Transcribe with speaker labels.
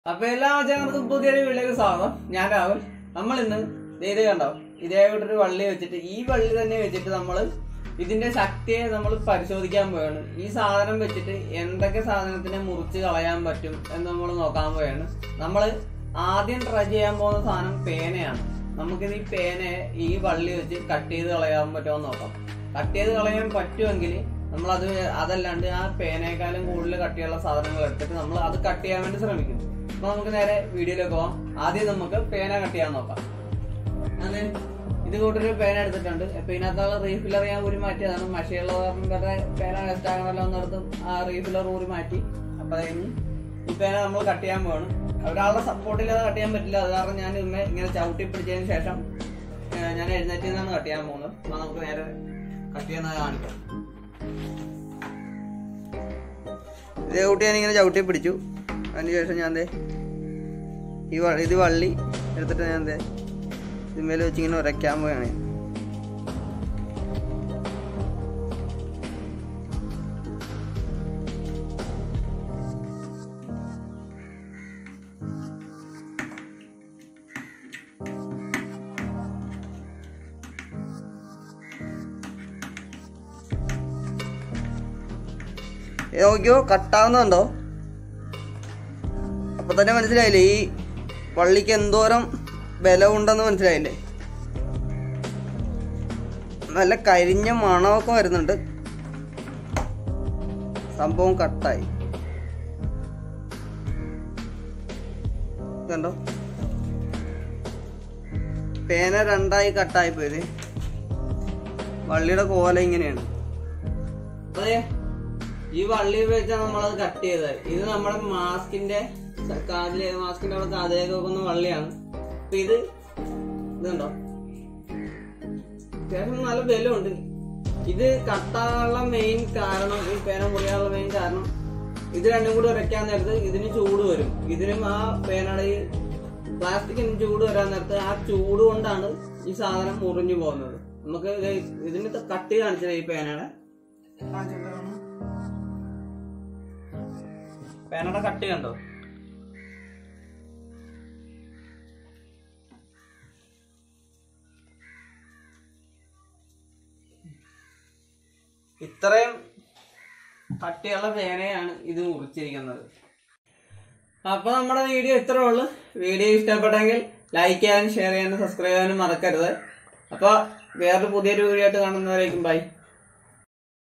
Speaker 1: അപ്പൊ എല്ലാ ആചാരങ്ങൾക്കും പുതിയൊരു വീട്ടിലേക്ക് സ്വാഗതം ഞാൻ രാഹുൽ നമ്മൾ ഇന്ന് ഇത് കണ്ടോ ഇതേ കൂട്ടൊരു വള്ളി വെച്ചിട്ട് ഈ വള്ളി തന്നെ വെച്ചിട്ട് നമ്മൾ ഇതിന്റെ ശക്തിയെ നമ്മൾ പരിശോധിക്കാൻ പോവാണ് ഈ സാധനം വെച്ചിട്ട് എന്തൊക്കെ സാധനത്തിനെ മുറിച്ച് കളയാൻ പറ്റും എന്ന് നമ്മൾ നോക്കാൻ പോവാണ് നമ്മൾ ആദ്യം ട്രൈ ചെയ്യാൻ പോകുന്ന സാധനം പേനയാണ് നമുക്കിത് ഈ പേനയെ ഈ വള്ളി വെച്ച് കട്ട് ചെയ്ത് കളയാൻ പറ്റുമോ എന്ന് നോക്കാം കട്ട് ചെയ്ത് കളയാൻ പറ്റുമെങ്കിൽ നമ്മൾ അത് അതല്ലാണ്ട് ആ പേനയെക്കാളും കൂടുതൽ കട്ടിയുള്ള സാധനങ്ങൾ എടുത്തിട്ട് നമ്മൾ അത് കട്ട് ചെയ്യാൻ വേണ്ടി ശ്രമിക്കും അപ്പൊ നമുക്ക് നേരെ വീഡിയോയിലേക്ക് പോവാം ആദ്യം നമുക്ക് പേന കട്ട് ചെയ്യാൻ നോക്കാം ഞാൻ ഇത് കൂട്ടൊരു പേന എടുത്തിട്ടുണ്ട് അപ്പൊ ഇതിനകത്തുള്ള റീഫില്ലർ ഞാൻ ഊരി മാറ്റിയതാണ് മഷിയുള്ള കാരണത്തെ പേന വേസ്റ്റ് ആകണമല്ലോ എന്നിടത്ത് ആ റീഫില്ലർ ഊരി മാറ്റി അപ്പൊ അത് കഴിഞ്ഞ് ഈ പേന നമ്മൾ കട്ട് ചെയ്യാൻ പോവാണ് ഒരാളുടെ സപ്പോർട്ടില്ലാതെ കട്ട് ചെയ്യാൻ പറ്റില്ല അത് കാരണം ഞാൻ ഇന്ന് ഇങ്ങനെ ചവിട്ടി പിടിച്ചതിന് ശേഷം ഏഹ്, ഞാൻ എഴുന്നേറ്റ് നിന്നാണ് കട്ട് ചെയ്യാൻ പോകുന്നത് അപ്പൊ നമുക്ക് നേരെ കട്ട് ചെയ്യുന്നത് കാണിക്കാം ഇതേ കൂട്ടി ഞാൻ ഇങ്ങനെ ചവിട്ടി പിടിച്ചു അതിന് ശേഷം ഞാൻ ദേ ഈ വ- ഇത് വള്ളി എടുത്തിട്ട് ഞാൻ ദേ ഇതിന്മേൽ വെച്ച് ഇങ്ങനെ ഉരയ്ക്കാൻ പോവുകയാണ് ഞാൻ. ഇത് നോക്കിയോ കട്ടാവുന്നുണ്ടോ അപ്പൊ തന്നെ മനസ്സിലായില്ലേ ഈ വള്ളിക്ക് എന്തോരം ബലമുണ്ടെന്ന് മനസ്സിലായില്ലേ നല്ല കരിഞ്ഞ മണമൊക്കെ വരുന്നുണ്ട് സംഭവം കട്ടായി കണ്ടോ പേന രണ്ടായി കട്ടായി പോയത് വള്ളിയുടെ കോല ഇങ്ങനെയാണ് അതെ ഈ വള്ളി വെച്ചാണ് നമ്മളത് കട്ട് ചെയ്തത് ഇത് നമ്മുടെ മാസ്കിന്റെ കാതിലെ മാസ്കിന്റെ അവിടെ കാതിലേക്ക് വെക്കുന്ന വള്ളിയാണ് അപ്പൊ ഇത് ഇതുണ്ടോ അത്യാവശ്യം നല്ല ബലമുണ്ട് ഇത് കട്ടാനുള്ള മെയിൻ കാരണം ഈ പേന മുറിയാനുള്ള മെയിൻ കാരണം ഇത് രണ്ടും കൂടി ഉരയ്ക്കാൻ നേരത്ത് ഇതിന് ചൂട് വരും ഇതിനും ആ പേനയുടെ ഈ പ്ലാസ്റ്റിക്കിന് ചൂട് വരാൻ നേരത്ത് ആ ചൂട് കൊണ്ടാണ് ഈ സാധനം മുറിഞ്ഞു പോകുന്നത് നമുക്ക് ഇത് ഇതിന് കട്ടി കാണിച്ചത് ഈ പേനയുടെ കാണിച്ചിട്ടുണ്ടായിരുന്നു. പേനയുടെ കട്ടി കണ്ടോ ഇത്രയും കട്ടിയുള്ള പേനയാണ് ഇത് മുറിച്ചിരിക്കുന്നത് അപ്പൊ നമ്മുടെ വീഡിയോ ഇത്രേ ഉള്ളു വീഡിയോ ഇഷ്ടപ്പെട്ടെങ്കിൽ ലൈക്ക് ചെയ്യാനും ഷെയർ ചെയ്യാനും സബ്സ്ക്രൈബ് ചെയ്യാനും മറക്കരുത് അപ്പൊ വേറൊരു പുതിയൊരു വീഡിയോ ആയിട്ട് കാണുന്നവരേക്കും ബൈ